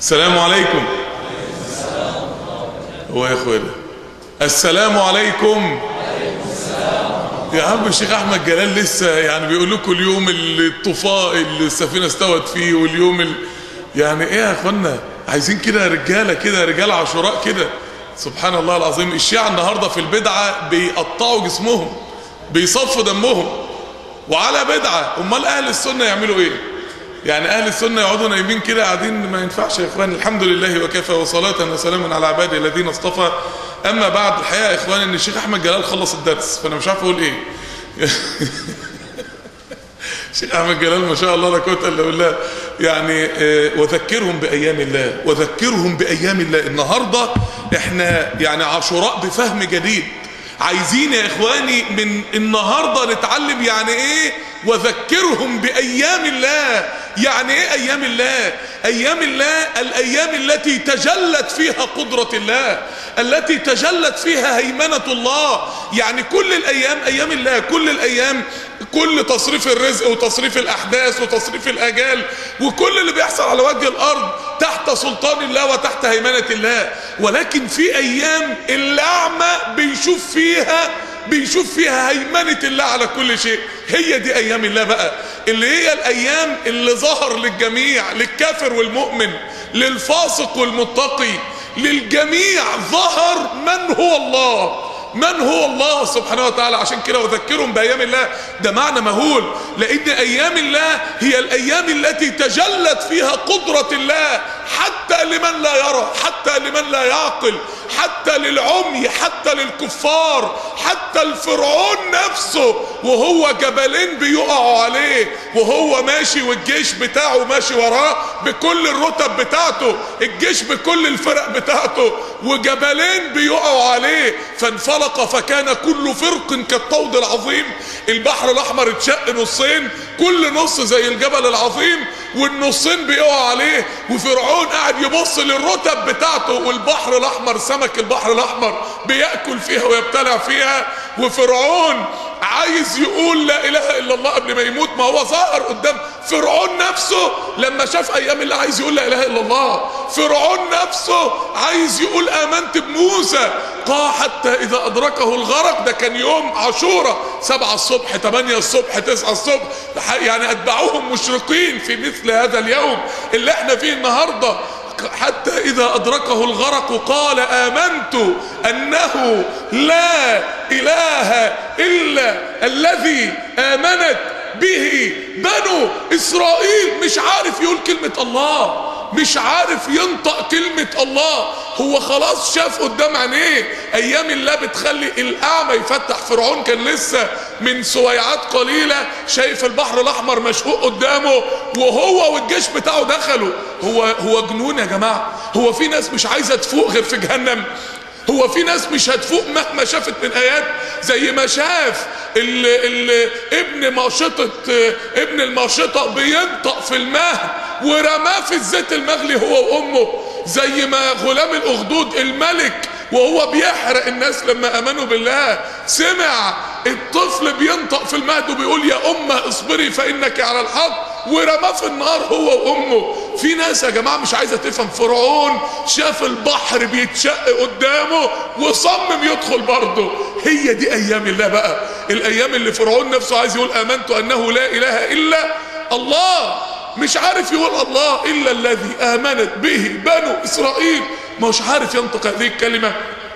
السلام عليكم هو يا اخوانا السلام عليكم يا عم الشيخ احمد جلال لسه يعني بيقول لكم اليوم اللي الطفاء اللي السفينه استوت فيه واليوم ال... يعني ايه يا اخوانا عايزين كده رجاله كده رجال عاشوراء كده سبحان الله العظيم الشيعة النهارده في البدعه بيقطعوا جسمهم بيصفوا دمهم وعلى بدعه امال اهل السنه يعملوا ايه يعني اهل السنه يقعدوا نايمين كده قاعدين ما ينفعش يا اخوان الحمد لله وكفى وصلاه وسلاما على عباده الذين اصطفى اما بعد الحقيقه يا اخوان ان الشيخ احمد جلال خلص الدرس فانا مش عارف اقول ايه الشيخ احمد جلال ما شاء الله لا قوه الا بالله يعني آه وذكرهم بايام الله وذكرهم بايام الله النهارده احنا يعني عاشوراء بفهم جديد عايزين يا اخواني من النهارده نتعلم يعني ايه وذكرهم بايام الله يعني ايه ايام الله ايام الله الايام التي تجلت فيها قدرة الله التي تجلت فيها هيمنة الله يعني كل الايام ايام الله كل الايام كل تصريف الرزق وتصريف الاحداث وتصريف الاجال وكل اللي بيحصل على وجه الارض تحت سلطان الله وتحت هيمنة الله ولكن في ايام الاعمى بيشوف فيها بيشوف فيها هيمنة الله على كل شيء هي دي ايام الله بقى اللي هي الايام اللي ظهر للجميع للكافر والمؤمن للفاسق والمتقي للجميع ظهر من هو الله من هو الله سبحانه وتعالى عشان كده وذكرهم بايام الله ده معنى مهول لان ايام الله هي الايام التي تجلت فيها قدرة الله حتى لمن لا يرى حتى لمن لا يعقل حتى للعمي حتى للكفار حتى الفرعون نفسه وهو جبلين بيقعوا عليه وهو ماشي والجيش بتاعه ماشي وراه بكل الرتب بتاعته الجيش بكل الفرق بتاعته وجبلين بيقعوا عليه فانفلق فكان كل فرق كالطود العظيم البحر الاحمر اتشق نصين كل نص زي الجبل العظيم والنصين بيقعوا عليه وفرعون قاعد يبص للرتب بتاعته والبحر الاحمر سمك البحر الاحمر بياكل فيها ويبتلع فيها وفرعون عايز يقول لا اله الا الله قبل ما يموت ما هو ظاهر قدام فرعون نفسه لما شاف ايام اللي عايز يقول لا اله الا الله فرعون نفسه عايز يقول امنت بموسى قال حتى اذا ادركه الغرق ده كان يوم عاشوراء سبعة الصبح ثمانية الصبح تسعة الصبح يعني اتبعوهم مشرقين في مثل هذا اليوم اللي احنا فيه النهارده حتى إذا أدركه الغرق قال آمنت أنه لا إله إلا الذي آمنت به بنو إسرائيل مش عارف يقول كلمة الله مش عارف ينطق كلمة الله هو خلاص شاف قدام عينيه ايام الله بتخلي الاعمى يفتح فرعون كان لسه من سويعات قليلة شايف البحر الاحمر مشقوق قدامه وهو والجيش بتاعه دخلوا هو هو جنون يا جماعة هو في ناس مش عايزة تفوق غير في جهنم هو في ناس مش هتفوق مهما شافت من ايات زي ما شاف ال ال ابن ماشطة ابن الماشطة بينطق في المهد ورماه في الزيت المغلي هو وامه زي ما غلام الاخدود الملك وهو بيحرق الناس لما امنوا بالله سمع الطفل بينطق في المهد وبيقول يا امه اصبري فانك على الحق ورماه في النار هو وامه في ناس يا جماعه مش عايزه تفهم فرعون شاف البحر بيتشق قدامه وصمم يدخل برضه هي دي ايام الله بقى الايام اللي فرعون نفسه عايز يقول امنت انه لا اله الا الله مش عارف يقول الله الا الذي امنت به بنو اسرائيل مش عارف ينطق هذه الكلمه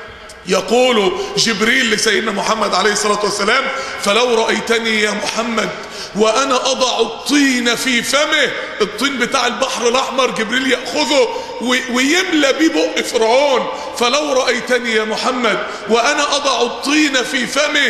يقول جبريل لسيدنا محمد عليه الصلاة والسلام فلو رأيتني يا محمد وأنا أضع الطين في فمه الطين بتاع البحر الأحمر جبريل يأخذه ويملى بيه بق فرعون فلو رأيتني يا محمد وأنا أضع الطين في فمه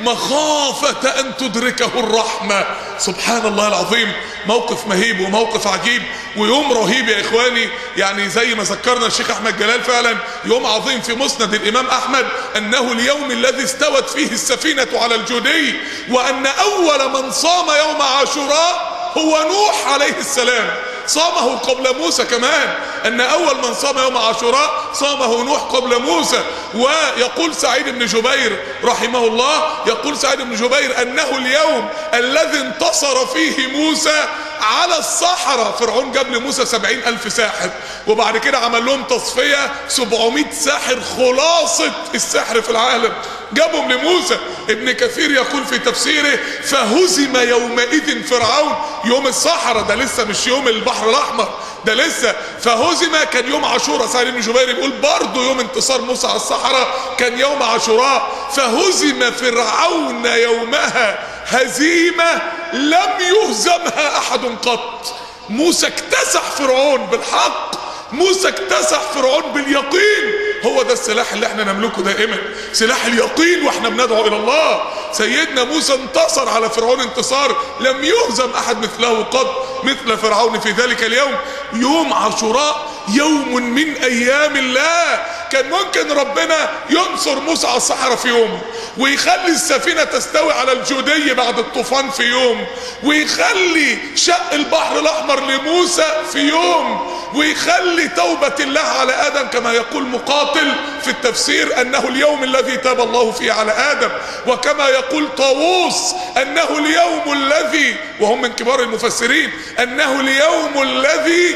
مخافة أن تدركه الرحمة سبحان الله العظيم موقف مهيب وموقف عجيب ويوم رهيب يا إخواني يعني زي ما ذكرنا الشيخ أحمد جلال فعلا يوم عظيم في مسند الإمام أحمد أنه اليوم الذي استوت فيه السفينة على الجودي وأن أول من صام يوم عاشوراء هو نوح عليه السلام صامه قبل موسى كمان ان اول من صام يوم عاشوراء صامه نوح قبل موسى ويقول سعيد بن جبير رحمه الله يقول سعيد بن جبير انه اليوم الذي انتصر فيه موسى على الصحراء فرعون جاب لموسى سبعين ألف ساحر وبعد كده عمل لهم تصفية سبعمائة ساحر خلاصة السحر في العالم جابهم لموسى ابن كثير يقول في تفسيره فهزم يومئذ فرعون يوم الصحراء ده لسه مش يوم البحر الأحمر ده لسه فهزم كان يوم عاشوراء سعيد بن جبير بيقول برضه يوم انتصار موسى على الصحراء كان يوم عاشوراء فهزم فرعون يومها هزيمة لم يهزمها أحد قط موسى اكتسح فرعون بالحق موسى اكتسح فرعون باليقين هو ده السلاح اللي احنا نملكه دائما سلاح اليقين واحنا بندعو الى الله سيدنا موسى انتصر على فرعون انتصار لم يهزم احد مثله قط مثل فرعون في ذلك اليوم يوم عاشوراء يوم من ايام الله كان ممكن ربنا ينصر موسى على الصحراء في يوم ويخلي السفينة تستوي على الجودية بعد الطوفان في يوم ويخلي شق البحر الاحمر لموسى في يوم ويخلي توبة الله على ادم كما يقول مقاتل في التفسير انه اليوم الذي تاب الله فيه على ادم وكما يقول طاووس انه اليوم الذي وهم من كبار المفسرين انه اليوم الذي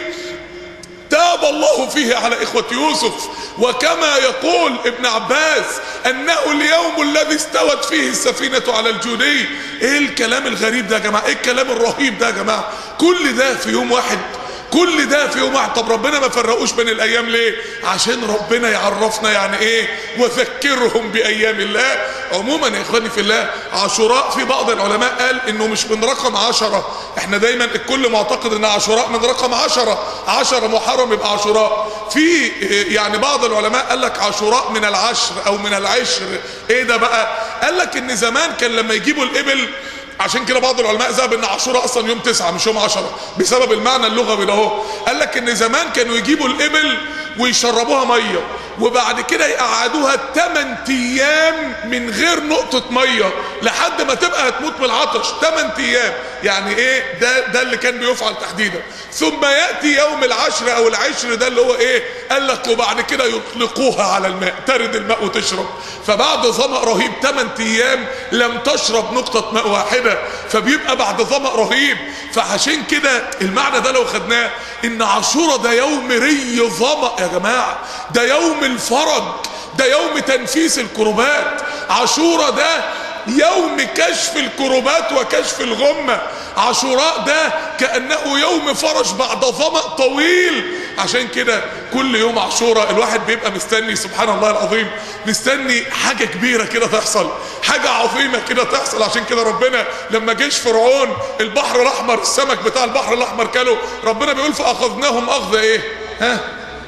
تاب الله فيه على إخوة يوسف وكما يقول ابن عباس أنه اليوم الذي استوت فيه السفينة على الجودي إيه الكلام الغريب ده يا جماعة إيه الكلام الرهيب ده يا جماعة كل ده في يوم واحد كل ده في يوم واحد طب ربنا ما فرقوش بين الايام ليه عشان ربنا يعرفنا يعني ايه وذكرهم بايام الله عموما يا اخواني في الله عاشوراء في بعض العلماء قال انه مش من رقم عشرة احنا دايما الكل معتقد ان عاشوراء من رقم عشرة عشرة محرم يبقى عاشوراء في يعني بعض العلماء قال لك عاشوراء من العشر او من العشر ايه ده بقى قال لك ان زمان كان لما يجيبوا الابل عشان كده بعض العلماء ذهب ان عاشوراء اصلا يوم تسعة مش يوم عشرة بسبب المعنى اللغوي ده اهو قال لك ان زمان كانوا يجيبوا الابل ويشربوها ميه وبعد كده يقعدوها 8 ايام من غير نقطة ميه لحد ما تبقى هتموت من العطش 8 ايام يعني ايه ده ده اللي كان بيفعل تحديدا ثم ياتي يوم العشر او العشر ده اللي هو ايه قال لك وبعد كده يطلقوها على الماء ترد الماء وتشرب فبعد ظمأ رهيب 8 ايام لم تشرب نقطة ماء واحدة فبيبقى بعد ظمأ رهيب فعشان كده المعنى ده لو خدناه ان عاشوراء ده يوم ري ظمأ يا جماعة ده يوم الفرج ده يوم تنفيس الكربات عاشوراء ده يوم كشف الكربات وكشف الغمة عاشوراء ده كأنه يوم فرج بعد ظمأ طويل عشان كده كل يوم عاشوراء الواحد بيبقى مستني سبحان الله العظيم مستني حاجة كبيرة كده تحصل حاجة عظيمة كده تحصل عشان كده ربنا لما جيش فرعون البحر الأحمر السمك بتاع البحر الأحمر كانوا ربنا بيقول فأخذناهم أخذ إيه ها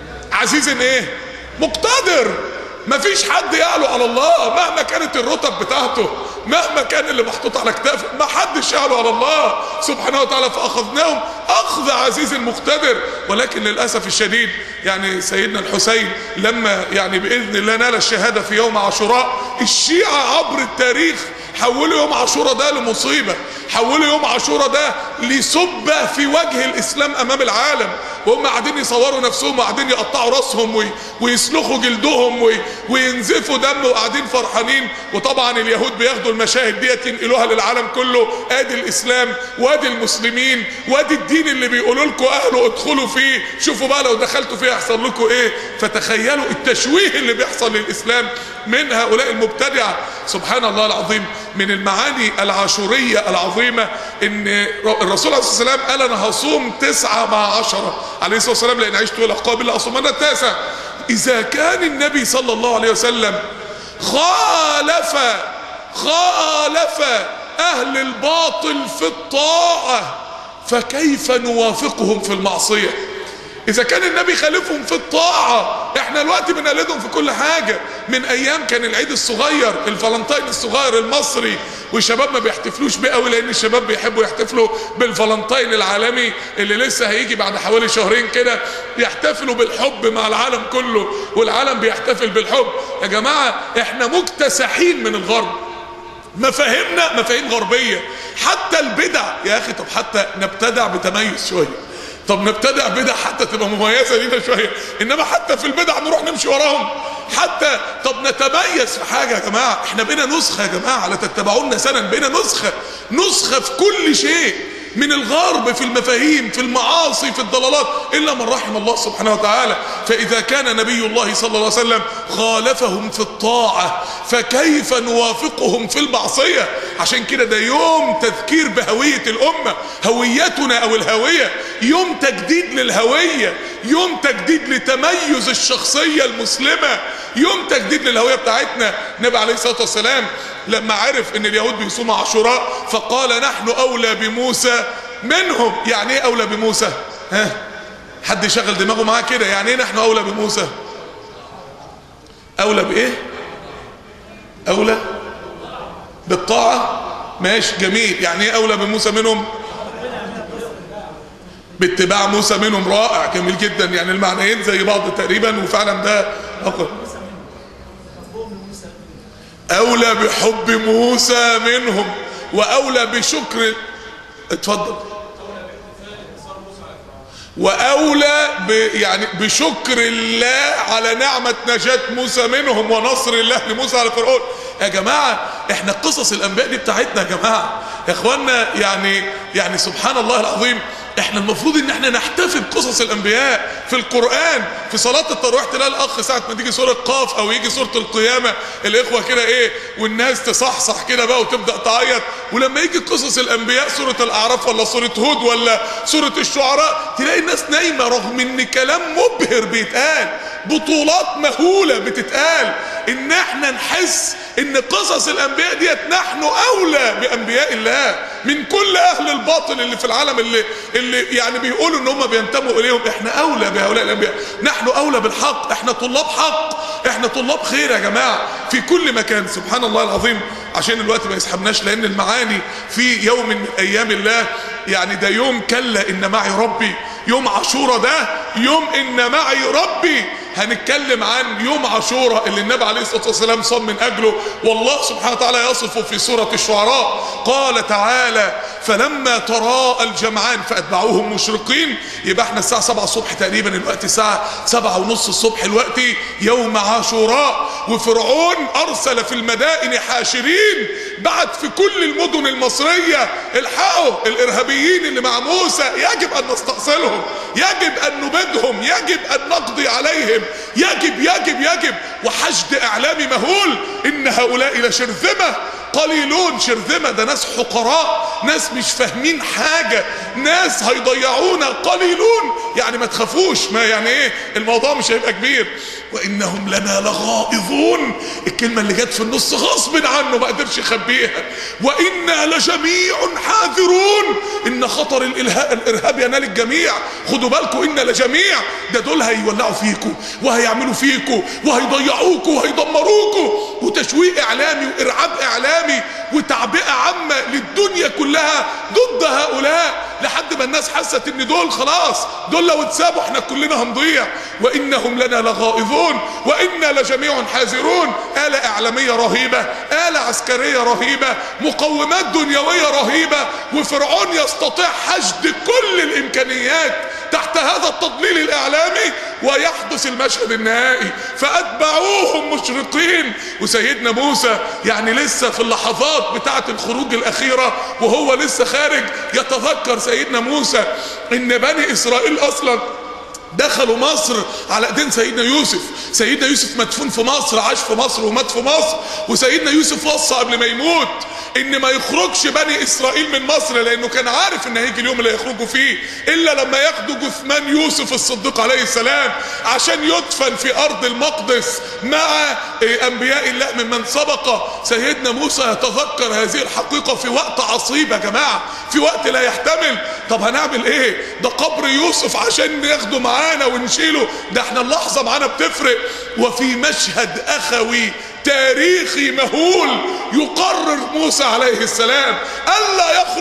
عزيز إيه مقتدر مفيش حد يعلو على الله مهما كانت الرتب بتاعته مهما كان اللي محطوط على كتافه ما حدش يعلو على الله سبحانه وتعالى فاخذناهم اخذ عزيز مقتدر ولكن للاسف الشديد يعني سيدنا الحسين لما يعني باذن الله نال الشهاده في يوم عاشوراء الشيعه عبر التاريخ حولوا يوم عاشوراء ده لمصيبه حولوا يوم عاشوراء ده لسبه في وجه الاسلام امام العالم وهم قاعدين يصوروا نفسهم وقاعدين يقطعوا راسهم وي... ويسلخوا جلدهم وي... وينزفوا دم وقاعدين فرحانين وطبعا اليهود بياخدوا المشاهد ديت ينقلوها للعالم كله ادي الاسلام وادي المسلمين وادي الدين اللي بيقولوا لكم اهله ادخلوا فيه شوفوا بقى لو دخلتوا فيه يحصل لكم ايه فتخيلوا التشويه اللي بيحصل للاسلام من هؤلاء المبتدعه سبحان الله العظيم من المعاني العاشوريه العظيمه ان الرسول عليه الصلاه والسلام قال انا هصوم تسعه مع عشره عليه الصلاه والسلام لان عشت الى قابل اصومن التاسع اذا كان النبي صلى الله عليه وسلم خالف خالف اهل الباطل في الطاعه فكيف نوافقهم في المعصيه اذا كان النبي خالفهم في الطاعة احنا الوقت بنقلدهم في كل حاجة من ايام كان العيد الصغير الفالنتين الصغير المصري والشباب ما بيحتفلوش بيه قوي لان الشباب بيحبوا يحتفلوا بالفالنتين العالمي اللي لسه هيجي بعد حوالي شهرين كده يحتفلوا بالحب مع العالم كله والعالم بيحتفل بالحب يا جماعة احنا مكتسحين من الغرب مفاهيمنا مفاهيم غربية حتى البدع يا اخي طب حتى نبتدع بتميز شوية طب نبتدع بدع حتى تبقى مميزه لينا شويه انما حتى في البدع نروح نمشي وراهم حتى طب نتميز في حاجة يا جماعة احنا بقينا نسخة يا جماعة لا تتبعونا سنة بقينا نسخة نسخة في كل شيء من الغرب في المفاهيم في المعاصي في الضلالات إلا من رحم الله سبحانه وتعالى فإذا كان نبي الله صلى الله عليه وسلم خالفهم في الطاعة فكيف نوافقهم في المعصية عشان كده ده يوم تذكير بهوية الأمة هويتنا أو الهوية يوم تجديد للهوية يوم تجديد لتميز الشخصية المسلمة يوم تجديد للهوية بتاعتنا النبي عليه الصلاة والسلام لما عرف ان اليهود بيصوموا عاشوراء فقال نحن اولى بموسى منهم يعني ايه اولى بموسى ها حد يشغل دماغه معاه كده يعني ايه نحن اولى بموسى اولى بايه اولى بالطاعة ماشي جميل يعني ايه اولى بموسى منهم باتباع موسى منهم رائع جميل جدا يعني المعنيين زي بعض تقريبا وفعلا ده أقل. اولى بحب موسى منهم واولى بشكر اتفضل واولى ب... يعني بشكر الله على نعمه نجاه موسى منهم ونصر الله لموسى على فرعون يا جماعه احنا قصص الانبياء دي بتاعتنا يا جماعه يا اخوانا يعني يعني سبحان الله العظيم احنا المفروض ان احنا نحتفي بقصص الانبياء في القرآن في صلاة التراويح تلاقي الاخ ساعة ما تيجي سورة قاف او يجي سورة القيامة الاخوة كده ايه والناس تصحصح كده بقى وتبدأ تعيط ولما يجي قصص الانبياء سورة الاعراف ولا سورة هود ولا سورة الشعراء تلاقي الناس نايمة رغم ان كلام مبهر بيتقال بطولات مهولة بتتقال ان احنا نحس ان قصص الانبياء ديت نحن اولى بانبياء الله من كل اهل الباطل اللي في العالم اللي اللي يعني بيقولوا ان هم بينتموا اليهم احنا اولى بهؤلاء الانبياء نحن اولى بالحق احنا طلاب حق احنا طلاب خير يا جماعه في كل مكان سبحان الله العظيم عشان الوقت ما يسحبناش لان المعاني في يوم من ايام الله يعني ده يوم كلا ان معي ربي يوم عاشوراء ده يوم ان معي ربي هنتكلم عن يوم عاشوراء اللي النبي عليه الصلاه والسلام صام من اجله والله سبحانه وتعالى يصفه في سوره الشعراء قال تعالى فلما تراءى الجمعان فاتبعوهم مشرقين يبقى احنا الساعه 7 الصبح تقريبا الوقت الساعه 7 ونص الصبح الوقت يوم عاشوراء وفرعون ارسل في المدائن حاشرين بعت في كل المدن المصريه الحقوا الارهابيين اللي مع موسى يجب ان نستأصلهم يجب ان نبيدهم يجب ان نقضي عليهم يجب يجب يجب وحشد اعلامي مهول ان هؤلاء لشرذمه قليلون شرذمة ده ناس حقراء ناس مش فاهمين حاجة ناس هيضيعونا قليلون يعني ما تخافوش ما يعني ايه الموضوع مش هيبقى كبير وانهم لنا لغائظون الكلمة اللي جت في النص غصب عنه ما قدرش يخبيها وانا لجميع حاذرون ان خطر الإلهاء الارهاب ينال الجميع خدوا بالكم انا لجميع ده دول هيولعوا فيكم وهيعملوا فيكم وهيضيعوكم وهيدمروكم وتشويق اعلامي وارعاب اعلامي وتعبئة عامة للدنيا كلها ضد هؤلاء لحد ما الناس حست ان دول خلاص دول لو اتسابوا احنا كلنا هنضيع وانهم لنا لغائظون وانا لجميع حاذرون آلة اعلامية رهيبة آلة عسكرية رهيبة مقومات دنيوية رهيبة وفرعون يستطيع حشد كل الامكانيات تحت هذا التضليل الاعلامي ويحدث المشهد النهائي فاتبعوهم مشرقين وسيدنا موسى يعني لسه في اللحظات بتاعه الخروج الاخيره وهو لسه خارج يتذكر سيدنا موسى ان بني اسرائيل اصلا دخلوا مصر على ايدين سيدنا يوسف سيدنا يوسف مدفون في مصر عاش في مصر ومات في مصر وسيدنا يوسف وصى قبل ما يموت ان ما يخرجش بني اسرائيل من مصر لانه كان عارف ان هيجي اليوم اللي هيخرجوا فيه الا لما ياخدوا جثمان يوسف الصديق عليه السلام عشان يدفن في ارض المقدس مع انبياء الله ممن سبق سيدنا موسى يتذكر هذه الحقيقة في وقت عصيب يا جماعة في وقت لا يحتمل طب هنعمل ايه ده قبر يوسف عشان ناخده معانا ونشيله ده احنا اللحظة معانا بتفرق وفي مشهد اخوي تاريخي مهول يقرر موسى عليه السلام الا يخرج من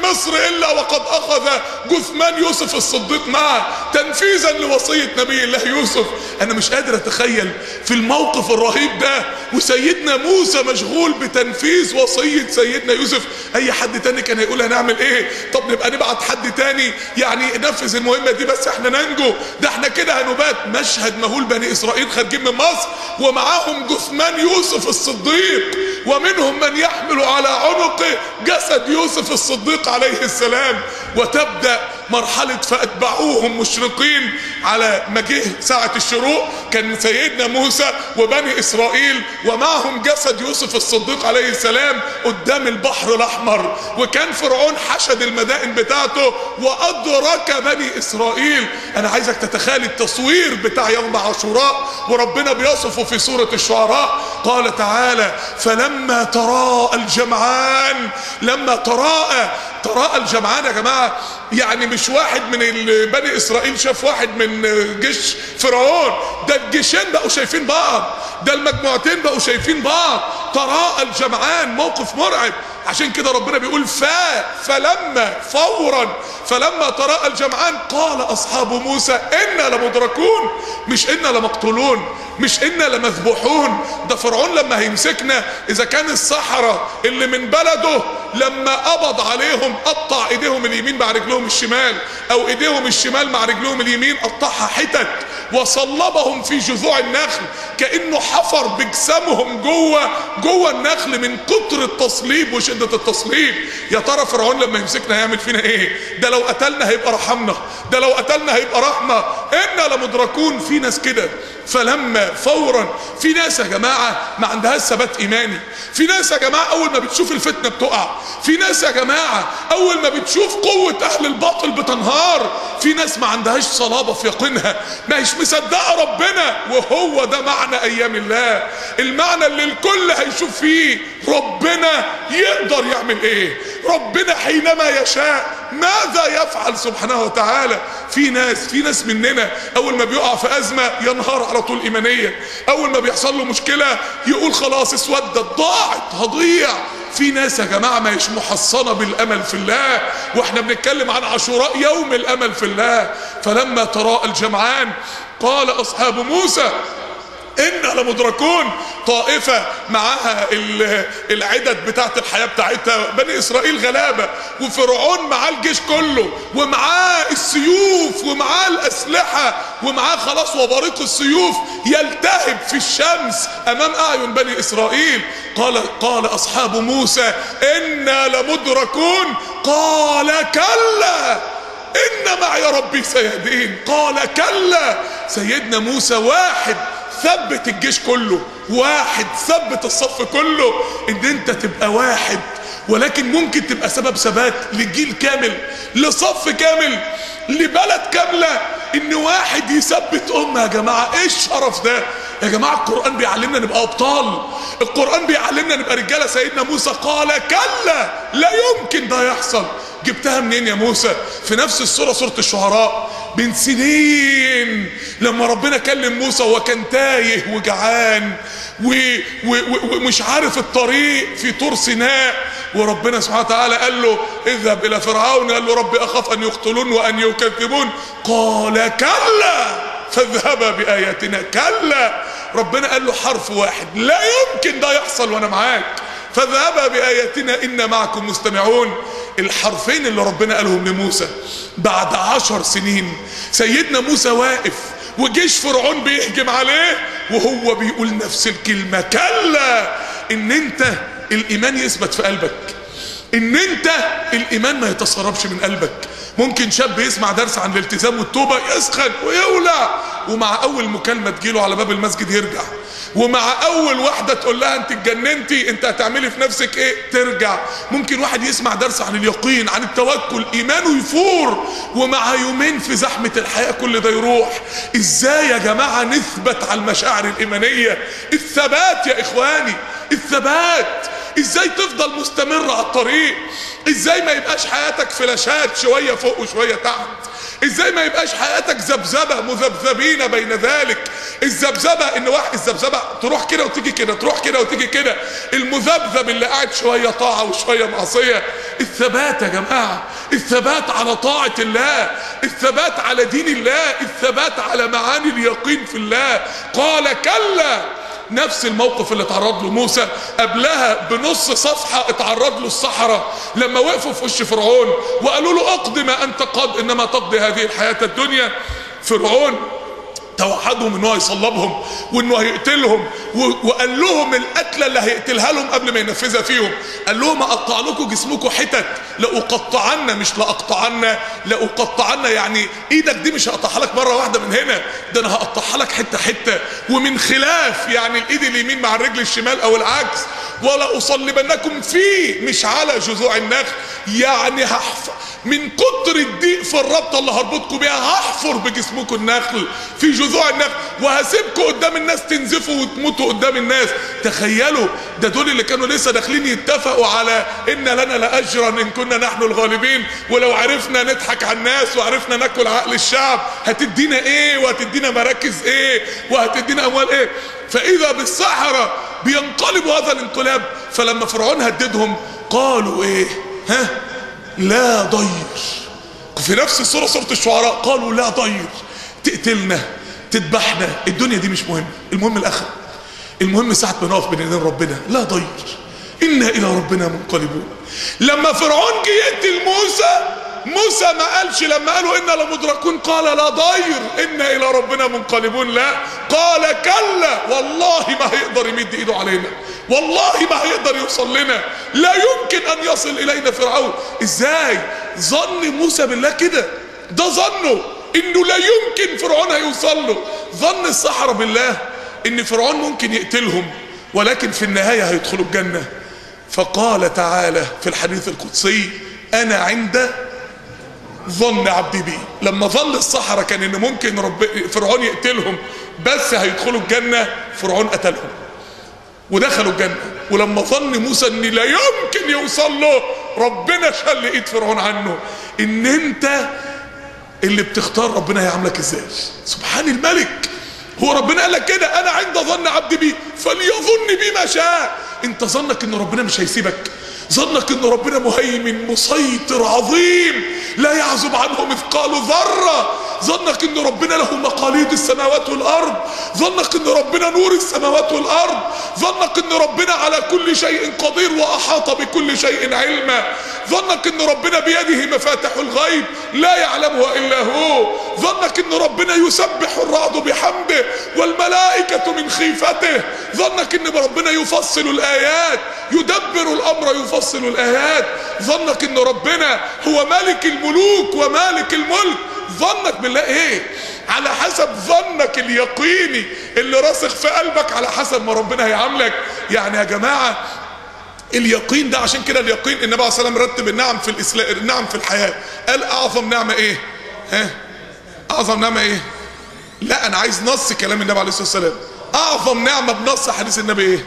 مصر الا وقد اخذ جثمان يوسف الصديق معه تنفيذا لوصيه نبي الله يوسف انا مش قادر اتخيل في الموقف الرهيب ده وسيدنا موسى مشغول بتنفيذ وصيه سيدنا يوسف اي حد تاني كان هيقول هنعمل ايه طب نبقى نبعت حد تاني يعني نفذ المهمه دي بس احنا ننجو ده احنا كده هنبات مشهد مهول بني اسرائيل خارجين من مصر ومعاهم جثمان يوسف الصديق ومنهم من يحمل على عنقه جسد يوسف الصديق عليه السلام وتبدا مرحله فاتبعوهم مشرقين على ما جه ساعه الشروق كان سيدنا موسى وبني اسرائيل ومعهم جسد يوسف الصديق عليه السلام قدام البحر الاحمر وكان فرعون حشد المدائن بتاعته وادرك بني اسرائيل انا عايزك تتخيل التصوير بتاع يوم عاشوراء وربنا بيصفه في سوره الشعراء قال تعالى فلما تراءى الجمعان لما تراءى تراءى الجمعان يا جماعه يعني مش واحد من بني اسرائيل شاف واحد من جيش فرعون ده الجيشين بقوا شايفين بعض ده المجموعتين بقوا شايفين بعض تراءى الجمعان موقف مرعب عشان كده ربنا بيقول فا فلما فورا فلما تراءى الجمعان قال اصحاب موسى انا لمدركون مش انا لمقتولون مش انا لمذبوحون ده فرعون لما هيمسكنا اذا كان الصحراء اللي من بلده لما قبض عليهم قطع ايديهم اليمين مع رجلهم الشمال او ايديهم الشمال مع رجلهم اليمين قطعها حتت وصلبهم في جذوع النخل كانه حفر بجسامهم جوه جوه النخل من كتر التصليب وشده التصليب يا ترى فرعون لما يمسكنا هيعمل فينا ايه ده لو قتلنا هيبقى رحمنا ده لو قتلنا هيبقى رحمه انا لمدركون في ناس كده فلما فورا في ناس يا جماعه ما عندهاش ثبات ايماني في ناس يا جماعه اول ما بتشوف الفتنه بتقع في ناس يا جماعه اول ما بتشوف قوه اهل الباطل بتنهار في ناس ما عندهاش صلابه في يقينها ما هيش مصدقه ربنا وهو ده معنى ايام الله المعنى اللي الكل هيشوف فيه ربنا يقدر يعمل ايه ربنا حينما يشاء ماذا يفعل سبحانه وتعالى في ناس في ناس مننا اول ما بيقع في ازمه ينهار على طول ايمانيا اول ما بيحصل له مشكله يقول خلاص اسودت ضاعت هضيع في ناس يا جماعه ما هيش محصنه بالامل في الله واحنا بنتكلم عن عاشوراء يوم الامل في الله فلما تراءى الجمعان قال اصحاب موسى إنا لمدركون طائفة معاها العدد بتاعت الحياة بتاعتها بني إسرائيل غلابة وفرعون معاه الجيش كله ومعاه السيوف ومعاه الأسلحة ومعاه خلاص وبريق السيوف يلتهب في الشمس أمام أعين بني إسرائيل قال قال أصحاب موسى إنا لمدركون قال كلا إن معي ربي سيهدين قال كلا سيدنا موسى واحد ثبت الجيش كله واحد ثبت الصف كله ان انت تبقى واحد ولكن ممكن تبقى سبب ثبات لجيل كامل لصف كامل لبلد كاملة ان واحد يثبت امة يا جماعة ايه الشرف ده يا جماعة القرآن بيعلمنا نبقى ابطال القرآن بيعلمنا نبقى رجالة سيدنا موسى قال كلا لا يمكن ده يحصل جبتها منين يا موسى في نفس السورة سورة الشعراء من سنين لما ربنا كلم موسى وهو كان تايه وجعان ومش عارف الطريق في طور سيناء وربنا سبحانه وتعالى قال له اذهب الى فرعون قال له ربي اخاف ان يقتلون وان يكذبون قال كلا فاذهبا باياتنا كلا ربنا قال له حرف واحد لا يمكن ده يحصل وانا معاك فاذهبا باياتنا انا معكم مستمعون الحرفين اللي ربنا قالهم لموسى بعد عشر سنين سيدنا موسى واقف وجيش فرعون بيهجم عليه وهو بيقول نفس الكلمة كلا ان انت الايمان يثبت في قلبك ان انت الايمان ما يتسربش من قلبك ممكن شاب يسمع درس عن الالتزام والتوبة يسخن ويولع ومع اول مكالمة تجيله على باب المسجد يرجع ومع اول واحدة تقول لها انت اتجننتي انت هتعملي في نفسك ايه ترجع ممكن واحد يسمع درس عن اليقين عن التوكل ايمانه يفور ومع يومين في زحمة الحياة كل ده يروح ازاي يا جماعة نثبت على المشاعر الايمانية الثبات يا اخواني الثبات ازاي تفضل مستمر على الطريق ازاي ما يبقاش حياتك فلاشات شوية فوق وشوية تحت ازاي ما يبقاش حياتك ذبذبه مذبذبين بين ذلك الذبذبه ان واحد الذبذبه تروح كده وتيجي كده تروح كده وتيجي كده المذبذب اللي قاعد شويه طاعه وشويه معصيه الثبات يا جماعه الثبات على طاعه الله الثبات على دين الله الثبات على معاني اليقين في الله قال كلا نفس الموقف اللي اتعرض له موسى قبلها بنص صفحة اتعرض له السحرة لما وقفوا في وش فرعون وقالوا له اقض ما انت قد انما تقضي هذه الحياة الدنيا فرعون توعدهم ان هو يصلبهم وانه هيقتلهم و- وقال لهم القتله اللي هيقتلها لهم قبل ما ينفذها فيهم قال لهم اقطع لكم جسمكم حتت لاقطعن مش لاقطعن لاقطعن يعني ايدك دي مش هقطعها لك مره واحده من هنا ده انا هقطعها لك حته حته ومن خلاف يعني الايد اليمين مع الرجل الشمال او العكس ولا اصلبنكم فيه مش على جذوع النخل يعني هحف من كتر الضيق في الربطه اللي هربطكم بيها هحفر بجسمكم النخل في جذوع النخل وهسيبكم قدام الناس تنزفوا وتموتوا قدام الناس تخيلوا ده دول اللي كانوا لسه داخلين يتفقوا على ان لنا لاجرا ان كنا نحن الغالبين ولو عرفنا نضحك على الناس وعرفنا ناكل عقل الشعب هتدينا ايه وهتدينا مراكز ايه وهتدينا اموال ايه فاذا بالسحره بينقلبوا هذا الانقلاب فلما فرعون هددهم قالوا ايه ها لا ضير في نفس السورة سورة الشعراء قالوا لا ضير تقتلنا تذبحنا الدنيا دي مش مهم المهم الآخرة المهم ساعة ما نقف بين ايدين ربنا لا ضير إنا إلى ربنا منقلبون لما فرعون جه يقتل موسى موسى ما قالش لما قالوا إنا لمدركون قال لا ضير إنا إلى ربنا منقلبون لا قال كلا والله ما هيقدر يمد إيده علينا والله ما هيقدر يوصل لنا لا يمكن ان يصل الينا فرعون ازاي ظن موسى بالله كده ده ظنه انه لا يمكن فرعون هيوصل له ظن السحرة بالله ان فرعون ممكن يقتلهم ولكن في النهاية هيدخلوا الجنة فقال تعالى في الحديث القدسي انا عند ظن عبدي بي لما ظن السحرة كان ان ممكن رب فرعون يقتلهم بس هيدخلوا الجنة فرعون قتلهم ودخلوا الجنة ولما ظن موسى ان لا يمكن يوصل له ربنا شل ايد فرعون عنه ان انت اللي بتختار ربنا هيعاملك ازاي سبحان الملك هو ربنا قال لك كده انا عند ظن عبدي بي فليظن بي ما شاء انت ظنك ان ربنا مش هيسيبك ظنك ان ربنا مهيمن مسيطر عظيم لا يعزب عنه مثقال ذرة ظنك ان ربنا له مقاليد السماوات والارض ظنك ان ربنا نور السماوات والارض ظنك ان ربنا على كل شيء قدير واحاط بكل شيء علما ظنك ان ربنا بيده مفاتح الغيب لا يعلمها الا هو ظنك ان ربنا يسبح الرعد بحمده والملائكة من خيفته ظنك ان ربنا يفصل الايات يدبر الامر يفصل الايات ظنك ان ربنا هو مالك الملوك ومالك الملك ظنك بالله ايه على حسب ظنك اليقيني اللي راسخ في قلبك على حسب ما ربنا هيعاملك يعني يا جماعه اليقين ده عشان كده اليقين النبي عليه الصلاه والسلام رتب النعم في الاسلام النعم في الحياه قال اعظم نعمه ايه ها اعظم نعمه ايه لا انا عايز نص كلام النبي عليه الصلاه والسلام اعظم نعمه بنص حديث النبي ايه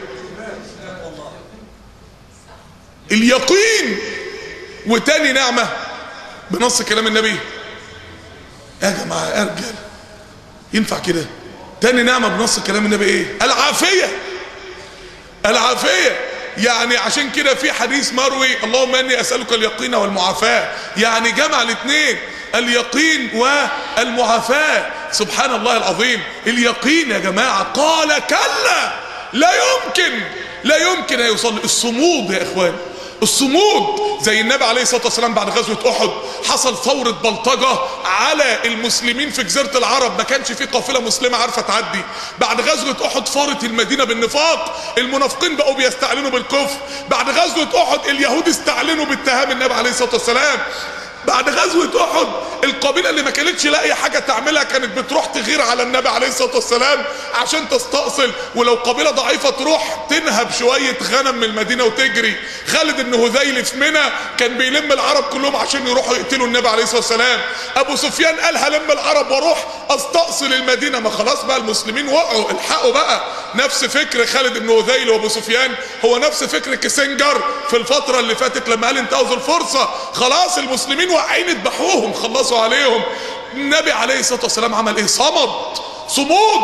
اليقين وتاني نعمه بنص كلام النبي يا جماعه يا رجاله ينفع كده تاني نعمه بنص كلام النبي ايه العافيه العافيه يعني عشان كده في حديث مروي اللهم اني اسالك اليقين والمعافاه يعني جمع الاثنين اليقين والمعافاه سبحان الله العظيم اليقين يا جماعه قال كلا لا يمكن لا يمكن ان يوصل الصمود يا اخوان الصمود زي النبي عليه الصلاه والسلام بعد غزوه احد حصل ثوره بلطجه على المسلمين في جزيره العرب ما كانش في قافله مسلمه عارفه تعدي بعد غزوه احد فارت المدينه بالنفاق المنافقين بقوا بيستعلنوا بالكفر بعد غزوه احد اليهود استعلنوا باتهام النبي عليه الصلاه والسلام بعد غزوة أحد القبيلة اللي ما كانتش لاقية حاجة تعملها كانت بتروح تغير على النبي عليه الصلاة والسلام عشان تستأصل ولو قبيلة ضعيفة تروح تنهب شوية غنم من المدينة وتجري خالد بن هذيل في منى كان بيلم العرب كلهم عشان يروحوا يقتلوا النبي عليه الصلاة والسلام أبو سفيان قال هلم العرب واروح استأصل المدينة ما خلاص بقى المسلمين وقعوا الحقوا بقى نفس فكر خالد بن هذيل وابو سفيان هو نفس فكر كيسنجر في الفترة اللي فاتت لما قال انتهزوا الفرصة خلاص المسلمين واقعين اذبحوهم خلصوا عليهم النبي عليه الصلاة والسلام عمل ايه صمد صمود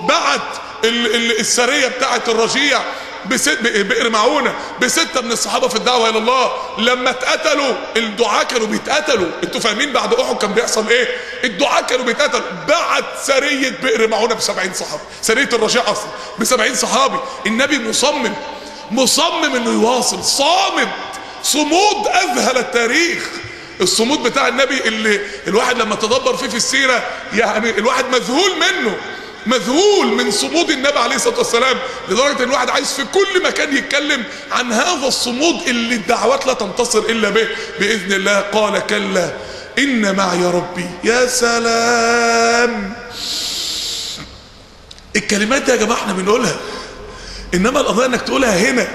بعت ال- ال- السريه بتاعت الرجيع بست بئر معونه بسته من الصحابه في الدعوه الى الله لما اتقتلوا الدعاة كانوا بيتقتلوا انتوا فاهمين بعد احد كان بيحصل ايه الدعاة كانوا بيتقتلوا بعت سريه بئر معونه ب 70 صحابي سريه الرجاء اصلا ب 70 صحابي النبي مصمم مصمم انه يواصل صامد صمود اذهل التاريخ الصمود بتاع النبي اللي الواحد لما تدبر فيه في السيره يعني الواحد مذهول منه مذهول من صمود النبي عليه الصلاه والسلام لدرجه ان الواحد عايز في كل مكان يتكلم عن هذا الصمود اللي الدعوات لا تنتصر الا به باذن الله قال كلا ان معي ربي يا سلام الكلمات دي يا جماعه احنا بنقولها انما القضيه انك تقولها هنا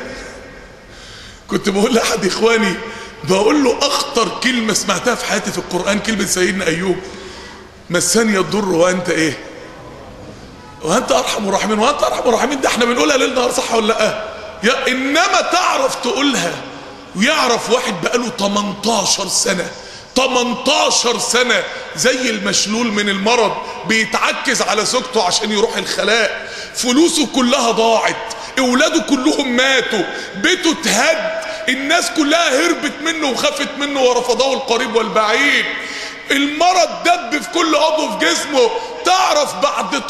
كنت بقول لاحد اخواني بقول له اخطر كلمه سمعتها في حياتي في القران كلمه سيدنا ايوب مسني الضر وانت ايه وانت ارحم الراحمين وانت ارحم الراحمين ده احنا بنقولها ليل نهار صح ولا لا يا انما تعرف تقولها ويعرف واحد بقاله 18 سنه 18 سنه زي المشلول من المرض بيتعكز على زوجته عشان يروح الخلاء فلوسه كلها ضاعت اولاده كلهم ماتوا بيته اتهد الناس كلها هربت منه وخافت منه ورفضه القريب والبعيد المرض دب في كل عضو في جسمه تعرف بعد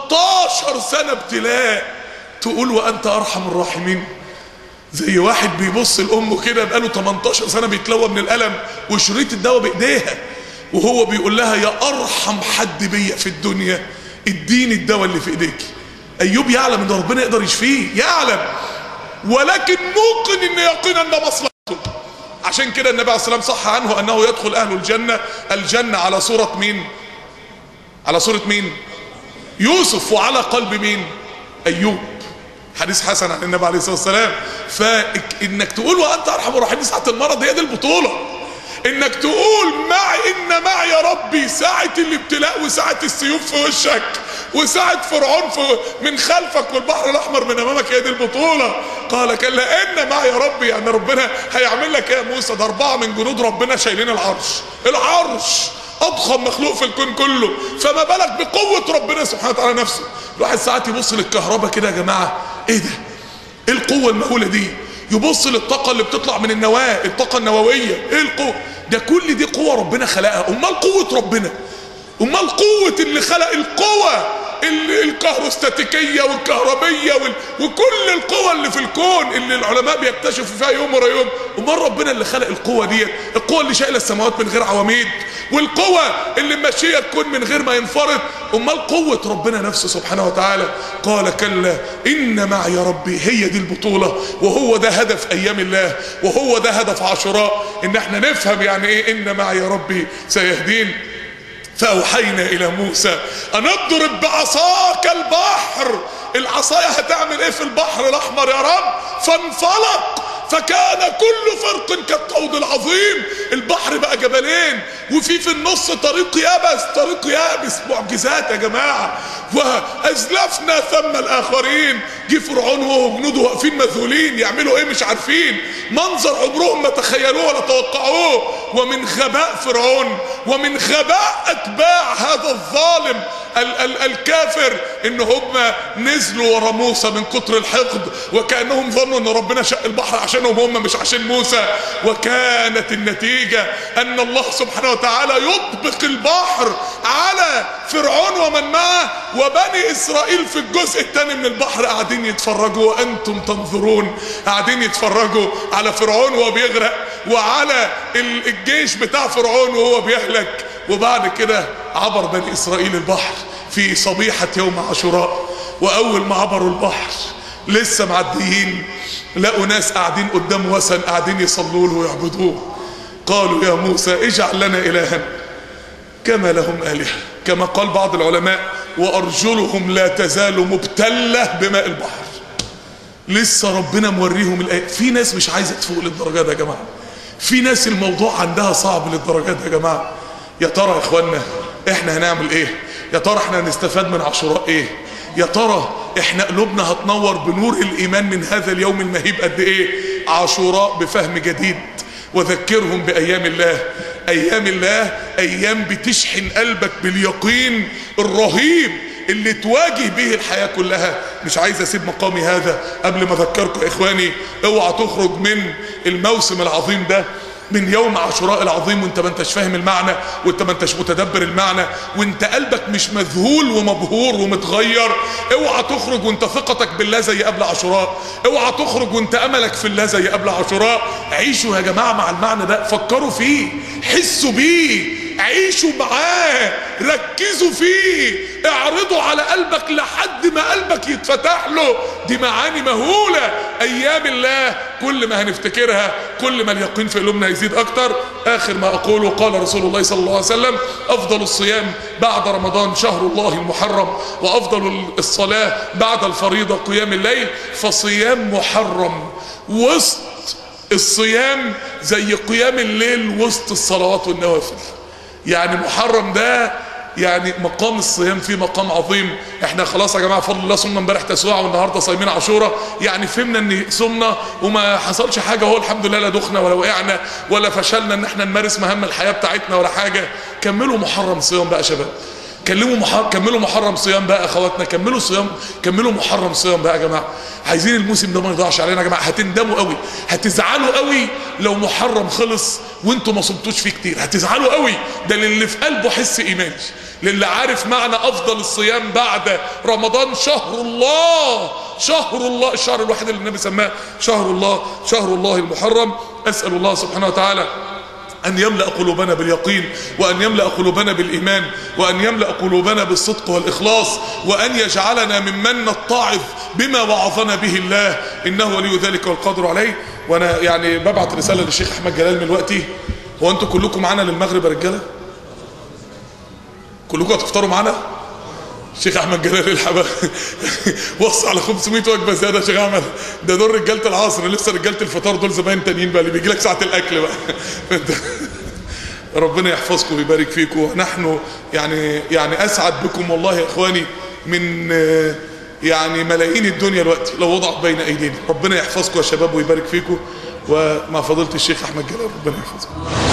18 سنة ابتلاء تقول وأنت أرحم الراحمين زي واحد بيبص لأمه كده بقاله 18 سنة بيتلوى من الألم وشريط الدواء بإيديها وهو بيقول لها يا أرحم حد بيا في الدنيا اديني الدواء اللي في إيديك أيوب يعلم إن ربنا يقدر يشفيه يعلم ولكن موقن إن يقينا ده مصلحته عشان كده النبي عليه الصلاه والسلام صح عنه انه يدخل اهل الجنه الجنه على صوره مين على صوره مين يوسف وعلى قلب مين ايوب حديث حسن عن النبي عليه الصلاه والسلام فانك تقول وانت ارحم الراحمين ساعه المرض هي دي البطوله انك تقول معي ان معي ربي ساعة الابتلاء وساعة السيوف في وشك وساعة فرعون في من خلفك والبحر الاحمر من امامك هي دي البطولة قال كلا ان معي ربي يعني ربنا هيعمل لك ايه يا موسى ده اربعة من جنود ربنا شايلين العرش العرش اضخم مخلوق في الكون كله فما بالك بقوة ربنا سبحانه وتعالى نفسه الواحد ساعات يبص للكهرباء كده يا جماعة ايه ده ايه القوة المهولة دي يبص للطاقة اللي بتطلع من النواة الطاقة النووية ايه القوة ده كل دي قوة ربنا خلقها امال قوة ربنا امال قوة اللي خلق القوة ال- الكهروستاتيكية والكهربية وال... وكل القوى اللي في الكون اللي العلماء بيكتشفوا فيها يوم ورا يوم امال ربنا اللي خلق القوة ديت القوة اللي شايلة السماوات من غير عواميد والقوة اللي ماشية الكون من غير ما ينفرط امال قوة ربنا نفسه سبحانه وتعالى قال كلا ان معي ربي هي دي البطولة وهو ده هدف ايام الله وهو ده هدف عاشوراء ان احنا نفهم يعني ايه ان معي ربي سيهدين فأوحينا إلى موسى أن اضرب بعصاك البحر العصاية هتعمل إيه في البحر الأحمر يا رب فانفلق فكان كل فرق كالطود العظيم البحر بقى جبلين وفي في النص طريق يابس طريق يابس معجزات يا جماعة وأزلفنا ثم الآخرين جه فرعون وهو وجنوده واقفين مذهولين يعملوا ايه مش عارفين منظر عمرهم ما تخيلوه ولا توقعوه ومن غباء فرعون ومن غباء اتباع هذا الظالم ال ال الكافر ان هم نزلوا ورا موسى من كتر الحقد وكانهم ظنوا ان ربنا شق البحر عشانهم هم مش عشان موسى وكانت النتيجه ان الله سبحانه وتعالى يطبق البحر على فرعون ومن معه وبني اسرائيل في الجزء الثاني من البحر قاعدين يتفرجوا وانتم تنظرون قاعدين يتفرجوا على فرعون وهو بيغرق وعلى ال- الجيش بتاع فرعون وهو بيهلك وبعد كده عبر بني اسرائيل البحر في صبيحة يوم عاشوراء واول ما عبروا البحر لسه معديين لقوا ناس قاعدين قدام وثن قاعدين يصلوا له ويعبدوه قالوا يا موسى اجعل لنا الها كما لهم آلهة كما قال بعض العلماء وأرجلهم لا تزال مبتلة بماء البحر لسه ربنا موريهم الآية في ناس مش عايزة تفوق للدرجة ده يا جماعة في ناس الموضوع عندها صعب للدرجة ده يا جماعة يا ترى يا اخوانا احنا هنعمل ايه يا ترى احنا هنستفاد من عاشوراء ايه يا ترى احنا قلوبنا هتنور بنور الايمان من هذا اليوم المهيب قد ايه عاشوراء بفهم جديد وذكرهم بايام الله ايام الله ايام بتشحن قلبك باليقين الرهيب اللي تواجه به الحياة كلها مش عايز اسيب مقامي هذا قبل ما اذكركم يا اخواني اوعى تخرج من الموسم العظيم ده من يوم عاشوراء العظيم وانت ما انتش فاهم المعنى وانت ما انتش متدبر المعنى وانت قلبك مش مذهول ومبهور ومتغير اوعى تخرج وانت ثقتك بالله زي قبل عاشوراء اوعى تخرج وانت املك في الله زي قبل عاشوراء عيشوا يا جماعه مع المعنى ده فكروا فيه حسوا بيه عيشوا معاه ركزوا فيه اعرضوا على قلبك لحد ما قلبك يتفتح له دي معاني مهولة ايام الله كل ما هنفتكرها كل ما اليقين في قلوبنا يزيد اكتر اخر ما اقوله قال رسول الله صلى الله عليه وسلم افضل الصيام بعد رمضان شهر الله المحرم وافضل الصلاة بعد الفريضة قيام الليل فصيام محرم وسط الصيام زي قيام الليل وسط الصلوات والنوافل يعني محرم ده يعني مقام الصيام فيه مقام عظيم احنا خلاص يا جماعه بفضل الله صمنا امبارح تسويعه والنهارده صايمين عاشوره يعني فهمنا ان صمنا وما حصلش حاجه هو الحمد لله لا دخنا ولا وقعنا ولا فشلنا ان احنا نمارس مهام الحياه بتاعتنا ولا حاجه كملوا محرم صيام بقى يا شباب كلموا محر... كملوا محرم صيام بقى اخواتنا كملوا صيام كملوا محرم صيام بقى يا جماعه عايزين الموسم ده ما يضيعش علينا يا جماعه هتندموا قوي هتزعلوا قوي لو محرم خلص وانتوا ما صمتوش فيه كتير هتزعلوا قوي ده للي في قلبه حس ايماني للي عارف معنى افضل الصيام بعد رمضان شهر الله شهر الله الشهر الوحيد اللي النبي سماه شهر الله شهر الله المحرم اسال الله سبحانه وتعالى أن يملأ قلوبنا باليقين وأن يملأ قلوبنا بالإيمان وأن يملأ قلوبنا بالصدق والإخلاص وأن يجعلنا ممن نتعظ بما وعظنا به الله إنه ولي ذلك والقادر عليه وأنا يعني ببعت رسالة للشيخ أحمد جلال من دلوقتي هو أنتوا كلكم معانا للمغرب يا رجالة؟ كلكم هتفطروا معانا؟ الشيخ احمد جلال الحبا وصى على 500 وجبه زياده يا شيخ احمد ده دول رجاله العصر لسه رجاله الفطار دول زباين تانيين بقى اللي بيجي لك ساعه الاكل بقى ربنا يحفظكم ويبارك فيكم ونحن يعني يعني اسعد بكم والله يا اخواني من يعني ملايين الدنيا دلوقتي لو وضعت بين ايدينا ربنا يحفظكم يا شباب ويبارك فيكم ومع فضيله الشيخ احمد جلال ربنا يحفظكم